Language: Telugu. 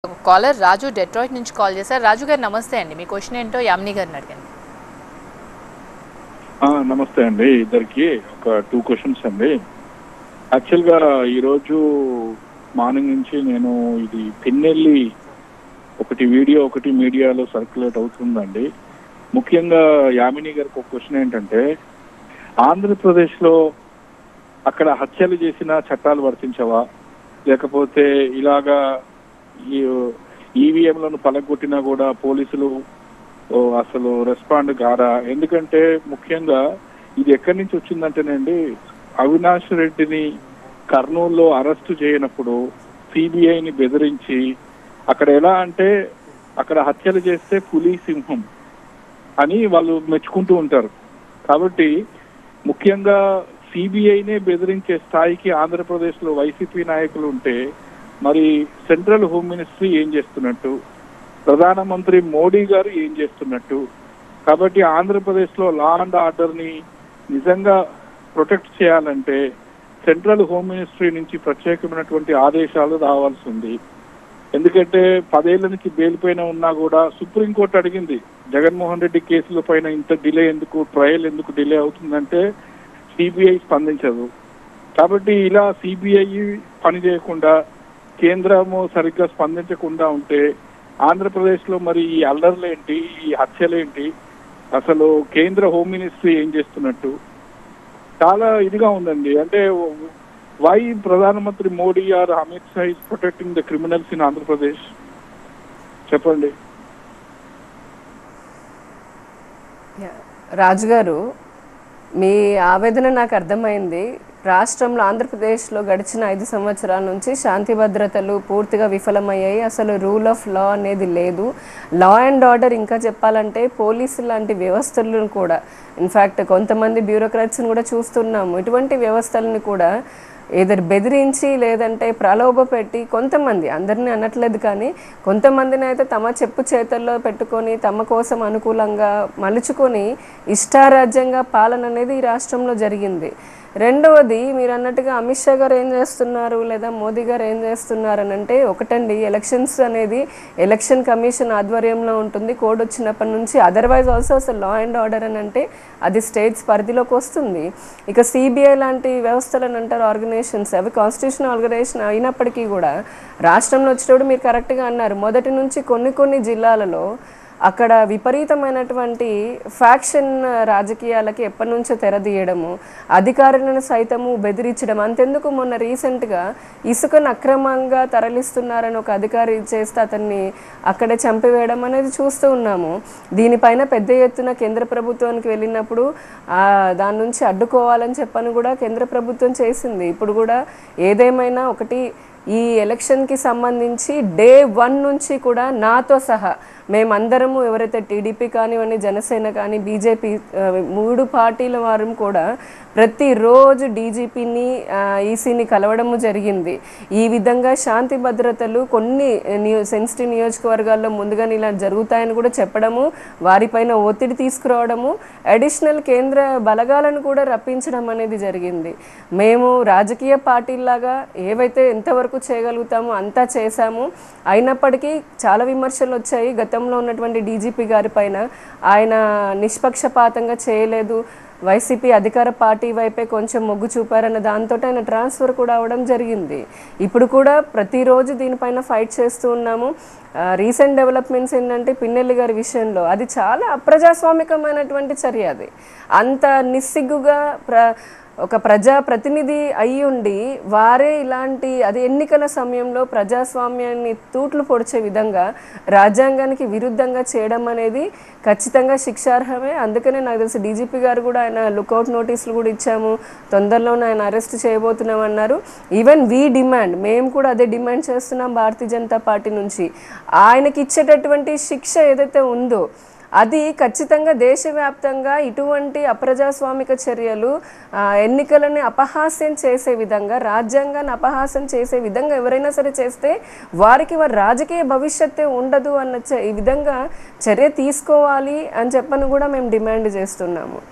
కాలర్ రాజు డెట్రాయిట్ నుంచి కాల్ చేశారు రాజు గారు నమస్తే అండి మీ క్వశ్చన్ ఏంటో యామిని గారిని అడగండి ఆ, నమస్తే అండి ఇద్దరికి ఒక టూ క్వశ్చన్స్ అండి యాక్చువల్ గా ఈరోజు మార్నింగ్ నుంచి నేను ఇది పిన్నెల్లి ఒకటి వీడియో ఒకటి మీడియాలో సర్క్యులేట్ అవుతుందండి ముఖ్యంగా యామిని గారికి ఒక క్వశ్చన్ ఏంటంటే ఆంధ్రప్రదేశ్ లో అక్కడ హత్యలు చేసిన చట్టాలు వర్తించవా లేకపోతే ఇలాగా ఈవీఎంలను పలగొట్టినా కూడా పోలీసులు ఓ అసలు రెస్పాండ్ కారా ఎందుకంటే ముఖ్యంగా ఇది ఎక్కడి నుంచి వచ్చిందంటేనండి అవినాష్ రెడ్డిని కర్నూలులో అరెస్టు చేయనప్పుడు సిబిఐని బెదిరించి అక్కడ ఎలా అంటే అక్కడ హత్యలు చేస్తే పులి సింహం అని వాళ్ళు మెచ్చుకుంటూ ఉంటారు కాబట్టి ముఖ్యంగా సిబిఐనే బెదిరించే స్థాయికి ఆంధ్రప్రదేశ్ లో వైసీపీ నాయకులు ఉంటే మరి సెంట్రల్ హోమ్ మినిస్ట్రీ ఏం చేస్తున్నట్టు ప్రధానమంత్రి మోడీ గారు ఏం చేస్తున్నట్టు కాబట్టి ఆంధ్రప్రదేశ్ లో లా అండ్ ఆర్డర్ ని నిజంగా ప్రొటెక్ట్ చేయాలంటే సెంట్రల్ హోమ్ మినిస్ట్రీ నుంచి ప్రత్యేకమైనటువంటి ఆదేశాలు రావాల్సి ఉంది ఎందుకంటే పదేళ్ల నుంచి బెయిల్ పైన ఉన్నా కూడా సుప్రీంకోర్టు అడిగింది జగన్మోహన్ రెడ్డి కేసుల పైన ఇంత డిలే ఎందుకు ట్రయల్ ఎందుకు డిలే అవుతుందంటే సిబిఐ స్పందించదు కాబట్టి ఇలా సిబిఐ పని చేయకుండా కేంద్రము సరిగ్గా స్పందించకుండా ఉంటే ఆంధ్రప్రదేశ్ లో మరి ఈ అల్లర్లేంటి ఈ హత్యలేంటి అసలు కేంద్ర హోమ్ మినిస్ట్రీ ఏం చేస్తున్నట్టు చాలా ఇదిగా ఉందండి అంటే వై ప్రధానమంత్రి Modi or Amit Shah is protecting the criminals in Andhra Pradesh చెప్పండి రాజుగారు మీ ఆవేదన నాకు అర్థమైంది రాష్ట్రంలో ఆంధ్రప్రదేశ్లో గడిచిన ఐదు సంవత్సరాల నుంచి శాంతి భద్రతలు పూర్తిగా విఫలమయ్యాయి అసలు రూల్ ఆఫ్ లా అనేది లేదు లా అండ్ ఆర్డర్ ఇంకా చెప్పాలంటే పోలీసు లాంటి వ్యవస్థలను కూడా ఇన్ఫ్యాక్ట్ కొంతమంది బ్యూరోక్రాట్స్ని కూడా చూస్తున్నాము ఇటువంటి వ్యవస్థలను కూడా ఏదర్ బెదిరించి లేదంటే ప్రలోభ పెట్టి కొంతమంది అందరినీ అనట్లేదు కానీ కొంతమందిని అయితే తమ చెప్పు చేతల్లో పెట్టుకొని తమ కోసం అనుకూలంగా మలుచుకొని ఇష్టారాజ్యంగా పాలన అనేది ఈ రాష్ట్రంలో జరిగింది రెండవది మీరు అన్నట్టుగా అమిత్ షా గారు ఏం చేస్తున్నారు లేదా మోదీ గారు ఏం చేస్తున్నారు అని అంటే ఒకటండి ఎలక్షన్స్ అనేది ఎలక్షన్ కమిషన్ ఆధ్వర్యంలో ఉంటుంది కోడ్ వచ్చినప్పటి నుంచి అదర్వైజ్ ఆల్సో అసలు లా అండ్ ఆర్డర్ అని అంటే అది స్టేట్స్ పరిధిలోకి వస్తుంది ఇక సిబిఐ లాంటి వ్యవస్థలను అంటారు ఆర్గనైజేషన్స్ అవి కాన్స్టిట్యూషన్ ఆర్గనైజేషన్ అయినప్పటికీ కూడా రాష్ట్రంలో వచ్చేటప్పుడు మీరు కరెక్ట్గా అన్నారు మొదటి నుంచి కొన్ని కొన్ని జిల్లాలలో అక్కడ విపరీతమైనటువంటి ఫ్యాక్షన్ రాజకీయాలకి ఎప్పటి నుంచో తెరదీయడము అధికారులను సైతము బెదిరించడం అంతెందుకు మొన్న రీసెంట్గా ఇసుకను అక్రమంగా తరలిస్తున్నారని ఒక అధికారి చేస్తే అతన్ని అక్కడే చంపివేయడం అనేది చూస్తూ ఉన్నాము దీనిపైన పెద్ద ఎత్తున కేంద్ర ప్రభుత్వానికి వెళ్ళినప్పుడు ఆ, దాని నుంచి అడ్డుకోవాలని చెప్పని కూడా కేంద్ర ప్రభుత్వం చేసింది ఇప్పుడు కూడా ఏదేమైనా ఒకటి ఈ ఎలక్షన్కి సంబంధించి డే వన్ నుంచి కూడా నాతో సహా మేమందరము ఎవరైతే టీడీపీ కానివ్వండి జనసేన కానీ బీజేపీ ఆ, మూడు పార్టీల వారు కూడా ప్రతిరోజు డీజీపీని ఈసీని కలవడము జరిగింది ఈ విధంగా శాంతి భద్రతలు కొన్ని నియో సెన్సిటివ్ నియోజకవర్గాల్లో ముందుగానే ఇలా జరుగుతాయని కూడా చెప్పడము వారిపైన ఒత్తిడి తీసుకురావడము అడిషనల్ కేంద్ర బలగాలను కూడా రప్పించడం అనేది జరిగింది మేము రాజకీయ పార్టీలాగా ఏవైతే ఎంతవరకు చేయగలుగుతామో అంతా చేశాము అయినప్పటికీ చాలా విమర్శలు వచ్చాయి గతంలో ఉన్నటువంటి డీజీపీ గారి పైన ఆయన నిష్పక్షపాతంగా చేయలేదు వైసీపీ అధికార పార్టీ వైపే కొంచెం మొగ్గు చూపారన్న దాంతో ఆయన ట్రాన్స్ఫర్ కూడా అవడం జరిగింది ఇప్పుడు కూడా ప్రతిరోజు దీనిపైన ఫైట్ చేస్తూ ఉన్నాము రీసెంట్ డెవలప్మెంట్స్ ఏంటంటే పిన్నెల్లి గారి విషయంలో అది చాలా అప్రజాస్వామికమైనటువంటి చర్య అది అంత నిస్సిగ్గుగా ప్ర ఒక ప్రజా ప్రతినిధి అయి ఉండి వారే ఇలాంటి అది ఎన్నికల సమయంలో ప్రజాస్వామ్యాన్ని తూట్లు పొడిచే విధంగా రాజ్యాంగానికి విరుద్ధంగా చేయడం అనేది ఖచ్చితంగా శిక్షార్హమే అందుకనే నాకు తెలిసి డీజీపీ గారు కూడా ఆయన లుకౌట్ నోటీసులు కూడా ఇచ్చాము తొందరలోనే ఆయన అరెస్ట్ చేయబోతున్నాం అన్నారు ఈవెన్ వీ డిమాండ్ మేము కూడా అదే డిమాండ్ చేస్తున్నాం భారతీయ జనతా పార్టీ నుంచి ఆయనకి ఇచ్చేటటువంటి శిక్ష ఏదైతే ఉందో అది ఖచ్చితంగా దేశవ్యాప్తంగా ఇటువంటి అప్రజాస్వామిక చర్యలు ఆ, ఎన్నికలని అపహాస్యం చేసే విధంగా రాజ్యాంగాన్ని అపహాస్యం చేసే విధంగా ఎవరైనా సరే చేస్తే వారికి వారి రాజకీయ భవిష్యత్తే ఉండదు అన్న చ- ఈ విధంగా చర్య తీసుకోవాలి అని చెప్పని కూడా మేము డిమాండ్ చేస్తున్నాము